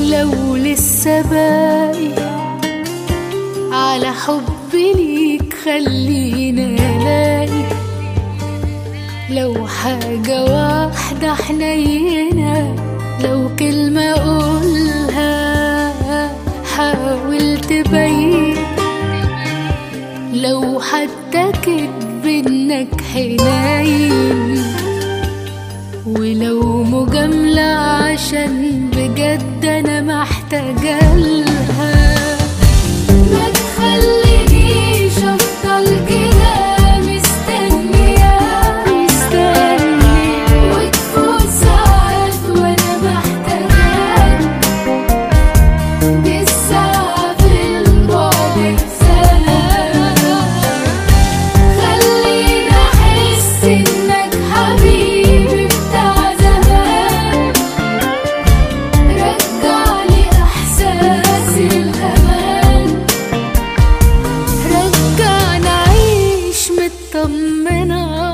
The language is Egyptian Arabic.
لو لسه باقي على حبي ليك خلينا الاقي لو حاجة واحدة حنينة لو كلمة أقولها حاول تبين لو حتى كدب إنك حنين ولو مجاملة عشان بجد أنا محتاجة لها ما تخلينيش أفضل كده مستنية مستنية وتفوت ساعات وأنا محتاجاك دي الساعة في البعد سنة خليني أحس إنك حبيبي بتاع زمان رجعلي إحساس الأمان رجعنا أعيش مطمنة